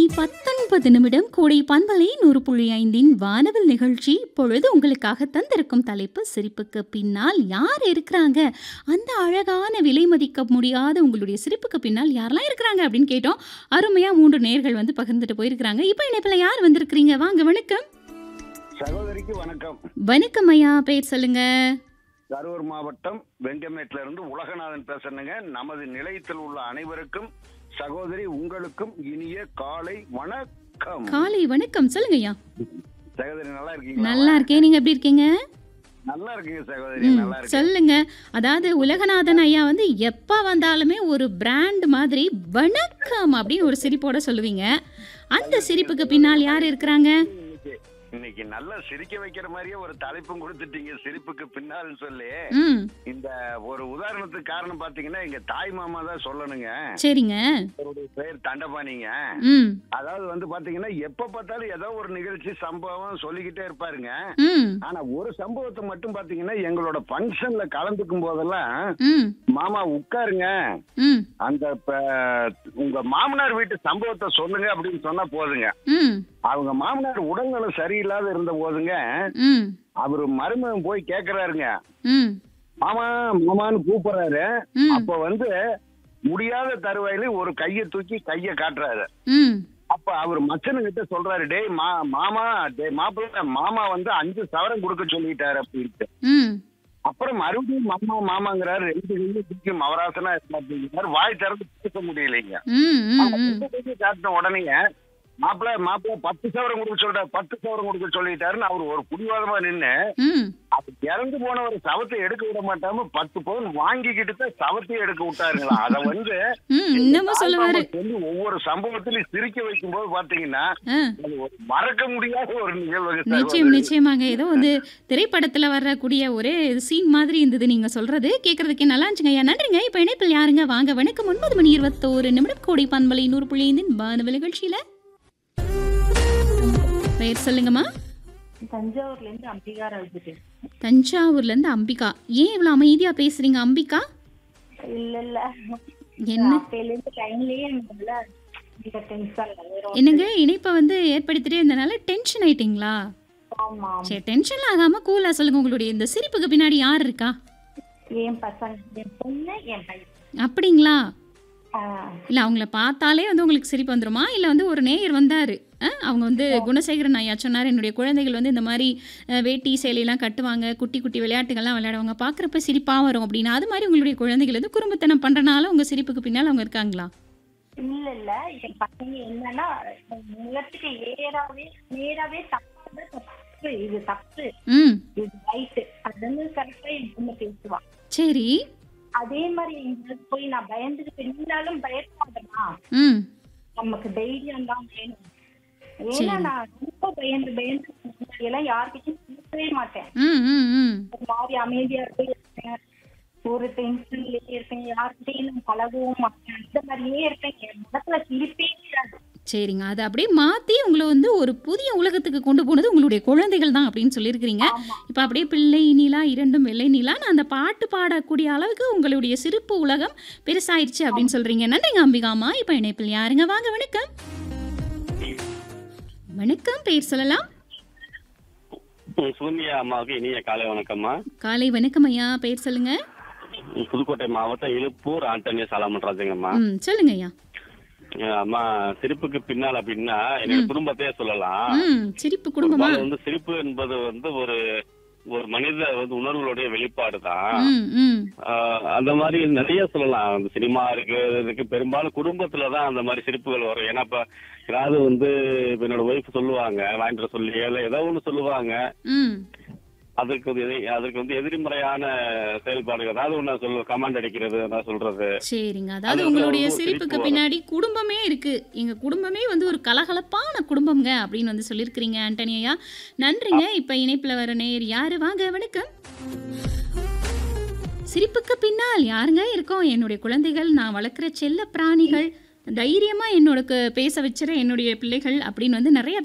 பத்தொன்பது நிமிடம் கோடை பண்பலை நூறு புள்ளி ஐந்தின் வானவில் நிகழ்ச்சி இப்பொழுது உங்களுக்காக தந்திருக்கும் தலைப்பு சிரிப்புக்கு பின்னால் யார் இருக்கிறாங்க அந்த அழகான விலை மதிக்க முடியாத உங்களுடைய சிரிப்புக்கு பின்னால் யாரெல்லாம் இருக்கிறாங்க அப்படின்னு கேட்டோம் அருமையா மூன்று நேர்கள் வந்து பகிர்ந்துட்டு போயிருக்கிறாங்க இப்போ இணைப்பில் யார் வந்திருக்கிறீங்க வாங்க வணக்கம் சகோதரிக்கு வணக்கம் வணக்கம் ஐயா பேர் சொல்லுங்க கரூர் மாவட்டம் வெங்கமேட்ல இருந்து உலகநாதன் பேசுறேங்க நமது நிலையத்தில் உள்ள அனைவருக்கும் சகோதரி உங்களுக்கும் இனிய காலை வணக்கம் காலை வணக்கம் சொல்லுங்க ஐயா சகோதரி நல்லா இருக்கீங்களா நல்லா இருக்கேன் நீங்க எப்படி இருக்கீங்க நல்லா இருக்கீங்க சகோதரி ம், நல்லா இருக்கு சொல்லுங்க அதாவது உலகநாதன் ஐயா வந்து எப்ப வந்தாலுமே ஒரு பிராண்ட் மாதிரி வணக்கம் அப்படின்னு ஒரு சிரிப்போட சொல்லுவீங்க அந்த சிரிப்புக்கு பின்னால் யார் இருக்கிறாங்க இன்னைக்கு இன்னைக்கு நல்லா சிரிக்க வைக்கிற மாதிரியே ஒரு தலைப்பும் கொடுத்துட்டீங்க சிரிப்புக்கு பின்னால் சொல்லி ம் இந்த ஒரு உதாரணத்துக்கு காரணம் பாத்தீங்கன்னா எங்க தாய் மாமா தான் சொல்லணுங்க சரிங்க அவருடைய பேர் தண்டபாணிங்க ம் அதாவது வந்து பாத்தீங்கன்னா எப்ப பார்த்தாலும் ஏதோ ஒரு நிகழ்ச்சி சம்பவம் சொல்லிக்கிட்டே இருப்பாருங்க ம் ஆனா ஒரு சம்பவத்தை மட்டும் பாத்தீங்கன்னா எங்களோட ஃபங்க்ஷன்ல கலந்துக்கும் போதெல்லாம் ம் மாமா உட்காருங்க ம் அந்த ப- உங்க மாமனார் வீட்டு சம்பவத்தை சொல்லுங்க அப்படின்னு சொன்னா போதுங்க ம் அவங்க மாமனார் உடல்நலம் சரியில்லாத இருந்த போதுங்க ம் அவரு மருமகன் போய் கேக்குறாருங்க ம் மாமா மாமான்னு கூப்பிடுறாரு ம் அப்ப வந்து முடியாத தருவாயில ஒரு கையை தூக்கி கைய காட்டுறாரு ம் அப்ப அவர் மச்சனுங்கிட்ட சொல்றாரு டேய் மா மாமா டேய் மாப்பிள்ள மாமா வந்து அஞ்சு சவரம் கொடுக்க சொல்லிட்டாரு அப்படின்ட்டு ம் அப்புறம் மறுபடியும் மாமா மாமாங்கிறாரு ரெண்டு கையும் தூக்கி மவராசனா இருந்தாரு வாய் திறந்து பேச முடியலைங்க ம் ம் அவங்க ம் ரெண்டு கையும் காட்டின உடனே மாப்பிள்ள மாப்பிள்ள பத்து சவரம் கொடுக்க சொல்றாரு பத்து சவரம் கொடுக்க சொல்லிட்டாருன்னு அவர் ஒரு புடிவாதமா நின்னு ம் அது இறந்து போன ஒரு சவத்தை எடுக்க விட மாட்டாம பத்து பவுன் வாங்கிக்கிட்டு தான் சவத்தையே எடுக்க விட்டாருங்களா அத வந்து ம் இன்னமும் சொல்லுவாரு தாய்மாமா சொல்லி ஒவ்வொரு சம்பவத்திலையும் சிரிக்க வைக்கும் போது பாத்தீங்கன்னா ஆ அது ஒரு மறக்க முடியாத ஒரு நிகழ்வு நிச்சயம் நிச்சயமாங்க ஏதோ வந்து திரைப்படத்துல வரக்கூடிய ஒரே சீன் மாதிரி இருந்தது நீங்க சொல்றது கேட்கறதுக்கே நல்லா இருந்துச்சுங்க ஐயா நன்றிங்க இப்போ இணைப்பில் யாருங்க வாங்க வணக்கம் ஒன்பது மணி இருபத்தோரு நிமிடம் கோடை பண்பலை நூறு புள்ளி ஐந்தின் வானவ நிகழ்ச்சியில பெயர் சொல்லுங்கம்மா தஞ்சாவூர்ல இருந்து அம்பிகா ராஜு தஞ்சாவூர்ல இருந்து அம்பிகா ஏன் இவ்வளவு அமைதியா பேசுறீங்க அம்பிகா இல்ல இல்ல என்ன அப்பையில இருந்து லைன்லயே இருந்ததுல இந்த டென்ஷன் வேற என்னங்க இணைப்பை வந்து ஏற்படுத்திட்டே இருந்தனால டென்ஷன் ஆயிட்டீங்களா ஆமா சரி டென்ஷன் ஆகாம கூலா சொல்லுங்க உங்களுடைய இந்த சிரிப்புக்கு பின்னாடி யார் இருக்கா என் பசங்க என் பொண்ணு என் பையன் அப்படிங்களா ஆ, இல்ல அவங்கள பார்த்தாலே வந்து உங்களுக்கு சிரிப்பு வந்துருமா இல்ல வந்து ஒரு நேயர் வந்தாரு அஹ், அவங்க வந்து குணசேகரன் ஐயா சொன்னார் என்னுடைய குழந்தைகள் வந்து இந்த மாதிரி அஹ், வேட்டி சேலையெல்லாம் கட்டுவாங்க குட்டி குட்டி விளையாட்டுகள்லாம் விளையாடுவாங்க பார்க்குறப்ப சிரிப்பாக வரும் அப்படின்னா அது மாதிரி உங்களுடைய குழந்தைகள் வந்து குறும்புத்தனம் பண்ணுறனால உங்கள் சிரிப்புக்கு பின்னால் அவங்க இருக்காங்களா இல்ல இல்ல என் பசங்க என்னன்னா முகத்துக்கு ஏறாவே நேராவே தப்பு தப்பு இது தப்பு ம் இது ரைட்டு அது வந்து கரெக்டா என் பொண்ணு பேசுவா சரி அதே மாதிரி எங்களுக்கு போய் நான் பயந்துட்டு இருந்தாலும் பயப்படாதமா ம் நமக்கு தைரியம் தான் வேணும் ஏன்னா நான் ரொம்ப பயந்து பயந்து முன்னாடி எல்லாம் யார்கிட்டயும் பேசவே மாட்டேன் ம் ம் ம் ஒரு மாதிரி அமைதியா இருப்பேன் ஒரு டென்ஷன்லயே இருப்பேன் யார்கிட்டயும் நான் பழகவும் மாட்டேன் அந்த மாதிரியே இருப்பேன் என் முகத்துல சிரிப்பே இல்லாது சரிங்க அதை அப்படியே மாற்றி உங்களை வந்து ஒரு புதிய உலகத்துக்கு கொண்டு போனது உங்களுடைய குழந்தைகள் தான் அப்படின்னு சொல்லியிருக்கிறீங்க ஆமா இப்போ அப்படியே பிள்ளை நீலா இரண்டும் வெள்ளை நீலா நான் அந்த பாட்டு பாடக்கூடிய அளவுக்கு உங்களுடைய சிரிப்பு உலகம் பெருசாயிருச்சு அப்படின்னு சொல்றீங்க நன்றிங்க அம்பிகாமா இப்போ இணைப்பில் யாருங்க வாங்க வணக்கம் வணக்கம் பேர் சொல்லலாம் ம், சூர்யா அம்மாவுக்கு இனிய காலை வணக்கம்மா காலை வணக்கம் ஐயா பேர் சொல்லுங்க ம், புதுக்கோட்டை மாவட்டம் இழுப்பூர் ஆண்டனிய சாலமன்ராஜுங்கம்மா ம் சொல்லுங்க ஐயா அஹ் அம்மா சிரிப்புக்கு பின்னால் அப்படின்னா என்னோட குடும்பத்தையே சொல்லலாம் ம் சிரிப்பு குடும்பமா அது வந்து சிரிப்பு என்பது வந்து ஒரு ஒரு மனித வந்து உணர்வுகளுடைய வெளிப்பாடு தான் ம் ம் அந்த மாதிரி நிறைய சொல்லலாம் அந்த சினிமா இருக்கு இதுக்கு பெரும்பாலும் குடும்பத்துல தான் அந்த மாதிரி சிரிப்புகள் வரும் ஏன்னா இப்ப ஏதாவது வந்து இப்ப என்னோட ஒய்ஃப் சொல்லுவாங்க வாங்கிட்டு சொல்லி இல்ல ஏதோ ஒண்ணு சொல்லுவாங்க ம் அதற்கு வந்து எதிரி- அதற்கு வந்து எதிர்மறையான செயல்பாடுகள் அதாவது ஒண்ணு சொல்ல கமாண்ட் அடிக்கிறது அதான் சொல்றது சரிங்க அதாவது அது வந்து உங்களுடைய ரொம்ப சிரிப்புக்கு சிரிப்பு பின்னாடி குடும்பமே இருக்கு எங்க குடும்பமே வந்து ஒரு கலகலப்பான குடும்பம்ங்க அப்படின்னு வந்து சொல்லியிருக்கிறீங்க ஆண்டனி ஐயா நன்றிங்க இப்ப இணைப்புல வர நேர் யாரு வாங்க வணக்கம் சிரிப்புக்கு பின்னால் யாருங்க இருக்கோம் என்னுடைய குழந்தைகள் நான் வளர்க்குற செல்ல பிராணிகள் தைரியமா என்னோட க- பேச வச்சுற என்னுடைய பிள்ளைகள் அப்படின்னு வந்து நிறைய